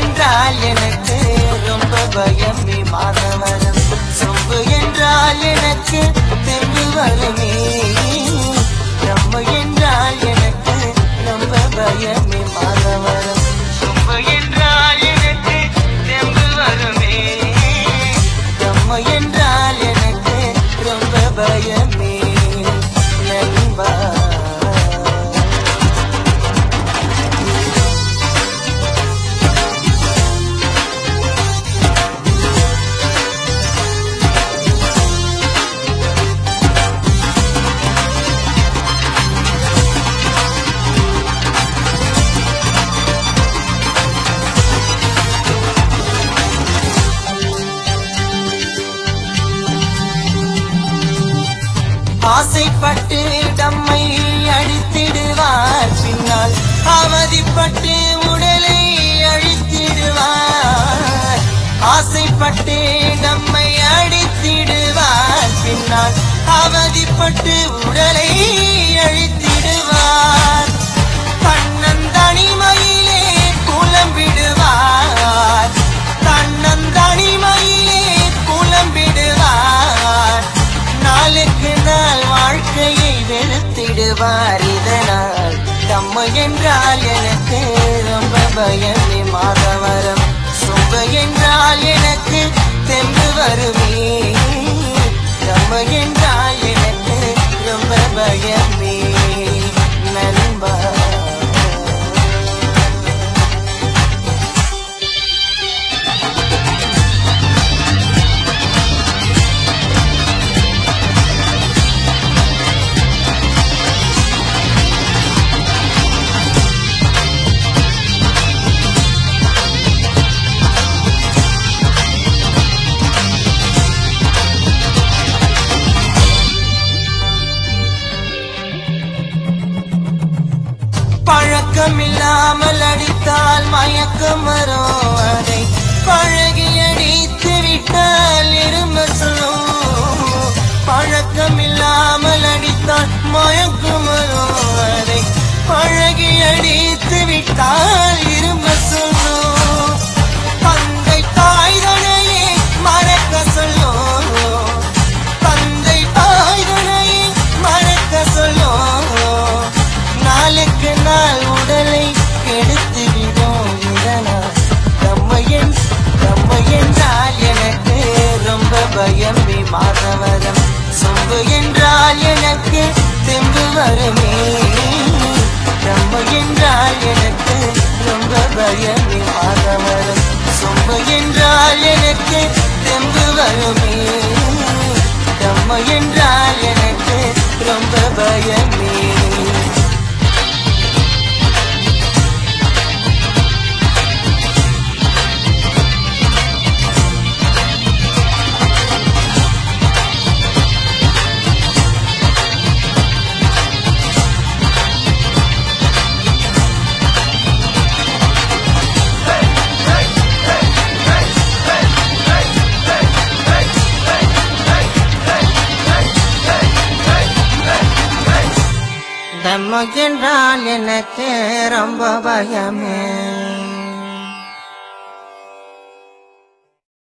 என்றால் எனக்கு ரொம்ப பயமே மாதவரம் சொம்பு என்றால் எனக்கு தெம்பு வருமே ரொம்ப என்றால் எனக்கு ரொம்ப பயமே மாதவரம் சொம்பு என்றால் எனக்கு தெம்பு வருமே ரொம்ப என்றால் எனக்கு ரொம்ப பயமே நண்பா ஆசைப்பட்டு நம்மை அழித்திடுவார் பின்னால் அவதிப்பட்டு உடலை அழித்திடுவார் ஆசைப்பட்டு நம்மை அழித்திடுவார் பின்னால் அவதிப்பட்டு உடலை அழித்திடுவார் தன்னந்தனிமையிலே குழம்பிடுவார் தன்னந்தனிமையிலே குழம்பிடுவார் நாளுக்கு நாள் வாழ்க்கையை வெறுத்திடுவார் இதனால் தம்மை என்றால் எனக்கு ரொம்ப பயமே மாதவரம் சொம்ப என்றால் எனக்கு தெம்பு வருமே தம்மை என்றால் எனக்கு ரொம்ப பயமே நண்பா பழக்கமில்லாமல் அடித்தால் மயக்கம் வரும் அதை பழகி அடித்து விட்டால் இரும சொல்லும் பழக்கமில்லாமல் அடித்தால் மயக்கம் வரும் அதை பழகி அடித்து விட்டால் இரும சொல்லும் தந்தை தாய்தனையே மறக்க சொல்லும் தந்தை தாய்தனையே மறக்க சொல்லும் நாளுக்கு நாள் உடலை கெடுத்து விடும் இதனால் தம்மையன் தம்மை என்றால் எனக்கு ரொம்ப பயமே மாதவரம் சொம்பு என்றால் எனக்கு தெம்பு வருமே தம்மை என்றால் எனக்கு ரொம்ப பயமே மாதவரம் சொம்பு என்றால் எனக்கு தெம்பு வருமே தம்மை என்றால் எனக்கு ரொம்ப பயமே தம்ம என்றால் எனக்கு ரொம்ப பயமே